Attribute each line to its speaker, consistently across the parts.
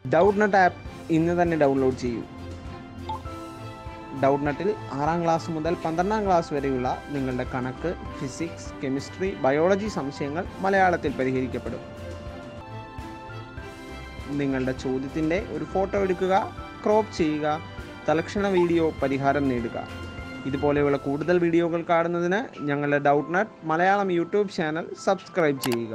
Speaker 1: Doubt നട്ട് app ഇന്ന് തന്നെ download ചെയ്യൂ ഡൗട്ട് നട്ടിൽ ആറാം ക്ലാസ് മുതൽ പന്ത്രണ്ടാം ക്ലാസ് വരെയുള്ള നിങ്ങളുടെ കണക്ക് ഫിസിക്സ് കെമിസ്ട്രി ബയോളജി സംശയങ്ങൾ മലയാളത്തിൽ പരിഹരിക്കപ്പെടും നിങ്ങളുടെ ചോദ്യത്തിൻ്റെ ഒരു ഫോട്ടോ എടുക്കുക ക്രോപ്പ് ചെയ്യുക തലക്ഷണ വീഡിയോ പരിഹാരം നേടുക ഇതുപോലെയുള്ള കൂടുതൽ വീഡിയോകൾ കാണുന്നതിന് ഞങ്ങളുടെ Doubtnut Malayalam YouTube channel subscribe ചെയ്യുക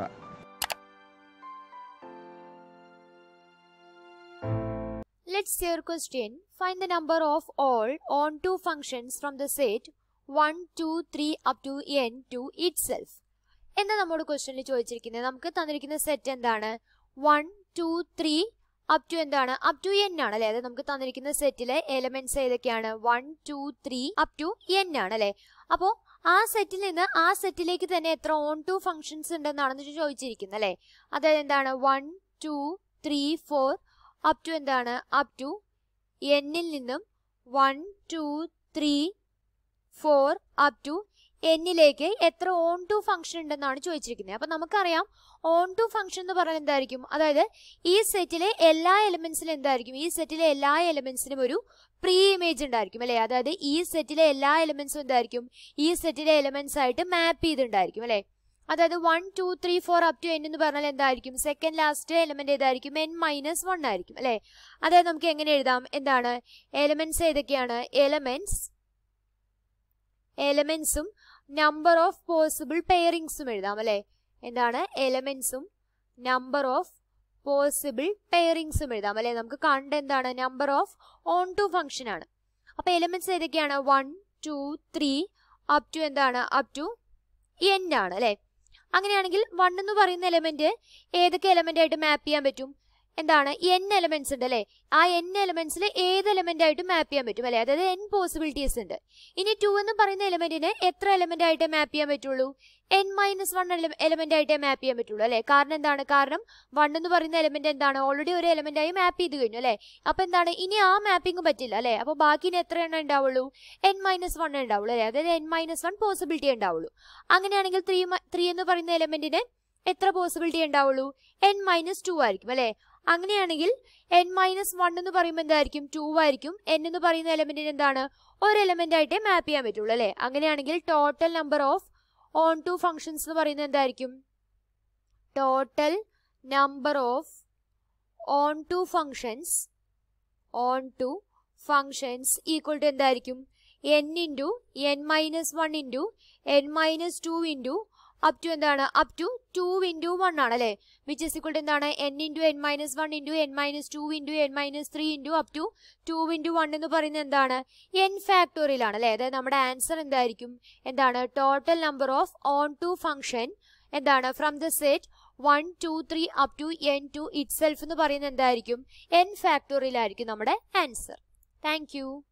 Speaker 2: Let's see your question. Find the number of all onto functions from the set 1, 2, 3 up to n to itself. എന്ന് നമ്മുടെ ക്വസ്റ്റ്യനിൽ ചോദിച്ചിരിക്കുന്നത് നമുക്ക് തന്നിരിക്കുന്ന സെറ്റ് എന്താണ് one two three up to എന്താണ് അപ് ടു എൻ ആണ് അല്ലെ അതായത് നമുക്ക് തന്നിരിക്കുന്ന സെറ്റിലെ എലമെന്റ്സ് ഏതൊക്കെയാണ് one two three up to n ആണ് അല്ലെ അപ്പോൾ ആ സെറ്റിൽ നിന്ന് ആ സെറ്റിലേക്ക് തന്നെ എത്ര ഓൺ ടു ഫംഗ്ഷൻസ് ഉണ്ടെന്നാണ് ചോദിച്ചിരിക്കുന്നത് അല്ലെ അതായത് എന്താണ് one two three four up to എന്താണ് അപ് ടു എന്നിൽ നിന്നും one two three four up to എന്നിലേക്ക് എത്ര ഓൺ ടു ഫംഗ്ഷൻ ഉണ്ടെന്നാണ് ചോദിച്ചിരിക്കുന്നത് അപ്പൊ നമുക്കറിയാം ഓൺ ടു ഫംഗ്ഷൻ എന്ന് പറയുന്നത് എന്തായിരിക്കും അതായത് ഈ സെറ്റിലെ എല്ലാ എലിമെന്റ്സിലും എന്തായിരിക്കും ഈ സെറ്റിലെ എല്ലാ എലിമെന്റ്സിനും ഒരു പ്രീ ഇമേജ് ഉണ്ടായിരിക്കും അല്ലെ അതായത് ഈ സെറ്റിലെ എല്ലാ എലിമെന്റ്സും എന്തായിരിക്കും ഈ സെറ്റിലെ എലിമെന്റ്സ് ആയിട്ട് മാപ്പ് ചെയ്തിട്ടുണ്ടായിരിക്കും അല്ലെ അതായത് one two three four up to n എന്ന് പറഞ്ഞാൽ എന്തായിരിക്കും സെക്കൻഡ് ലാസ്റ്റ് എലമെന്റ് ഏതായിരിക്കും എൻ മൈനസ് വൺ ആയിരിക്കും അല്ലെ അതായത് നമുക്ക് എങ്ങനെ എഴുതാം എന്താണ് എലമെന്റ്സ് ഏതൊക്കെയാണ് എലമെന്റ്സ് എലമെന്റ്സും നമ്പർ ഓഫ് പോസിബിൾ പെയറിങ്സും എഴുതാം അല്ലെ എന്താണ് എലമെന്റ്സും നമ്പർ ഓഫ് പോസിബിൾ പെയറിങ്സും എഴുതാം അല്ലെ നമുക്ക് കണ്ട എന്താണ് number of onto function ആണ് അപ്പൊ എലമെന്റ്സ് ഏതൊക്കെയാണ് one two three up to എന്താണ് അപ് ടു എൻ ആണ് അല്ലെ അങ്ങനെയാണെങ്കിൽ വൺ എന്ന് പറയുന്ന എലമെന്റ് ഏതൊക്കെ എലമെന്റ് ആയിട്ട് മാപ്പ് ചെയ്യാൻ പറ്റും എന്താണ് എൻ എലമെന്റ്സ് ഉണ്ട് അല്ലെ ആ എൻ എലമെന്റ്സിൽ ഏത് എലമെന്റ് ആയിട്ട് മാപ്പ് ചെയ്യാൻ പറ്റും അല്ലെ അതായത് എൻ പോസിബിലിറ്റീസ് ഉണ്ട് ഇനി ടു എന്ന് പറയുന്ന എലമെന്റിന് എത്ര എലമെന്റ് ആയിട്ട് മാപ്പ് ചെയ്യാൻ പറ്റുള്ളൂ എൻ മൈനസ് വൺ എലമെന്റ് ആയിട്ടേ മാപ്പ് ചെയ്യാൻ പറ്റുള്ളൂ അല്ലെ കാരണം എന്താണ് കാരണം വൺ എന്ന് പറയുന്ന എലമെന്റ് എന്താണ് ഓൾറെഡി ഒരു എലമെന്റ് ആയി മാപ്പ് ചെയ്ത് കഴിഞ്ഞു അല്ലെ അപ്പൊ എന്താണ് ഇനി ആ മാപ്പിംഗ് പറ്റില്ല അല്ലെ അപ്പൊ ബാക്കി ഇനി എത്ര എണ്ണം ഉണ്ടാവുള്ളൂ എൻ മൈനസ് വൺ ഉണ്ടാവുള്ളൂ അല്ലെ അതായത് എൻ മൈനസ് വൺ പോസിബിലിറ്റി ഉണ്ടാവുള്ളൂ അങ്ങനെയാണെങ്കിൽ ത്രീ ത്രീ എന്ന് പറയുന്ന എലമെന്റിന് എത്ര പോസിബിലിറ്റി ഉണ്ടാവുള്ളൂ എൻ മൈനസ് ടു ആയിരിക്കും അല്ലെ അങ്ങനെയാണെങ്കിൽ എൻ മൈനസ് വൺ എന്ന് പറയുമ്പോൾ എന്തായിരിക്കും ടു ആയിരിക്കും എൻ എന്ന് പറയുന്ന എലമെന്റിന് എന്താണ് ഒരു എലമെന്റ് ആയിട്ടേ മാപ്പ് ചെയ്യാൻ പറ്റുള്ളൂ അല്ലെ അങ്ങനെയാണെങ്കിൽ total number of onto functions എന്ന് പറയുന്നത് എന്തായിരിക്കും total number of onto functions onto functions equal to എന്തായിരിക്കും n into n minus one into n minus two into up to എന്താണ് up to two into one ആണ് അല്ലേ which is equal to എന്താണ് n into n minus one into n minus two into n minus three into up to two into one എന്ന് പറയുന്നത് എന്താണ് N factorial ആണ് അല്ലേ അതായത് നമ്മുടെ ആൻസർ എന്തായിരിക്കും എന്താണ് total number of onto function എന്താണ് from the set one two three up to n to itself എന്ന് പറയുന്നത് എന്തായിരിക്കും എൻ ഫാക്ടോറിയൽ ആയിരിക്കും നമ്മുടെ ആൻസർ താങ്ക്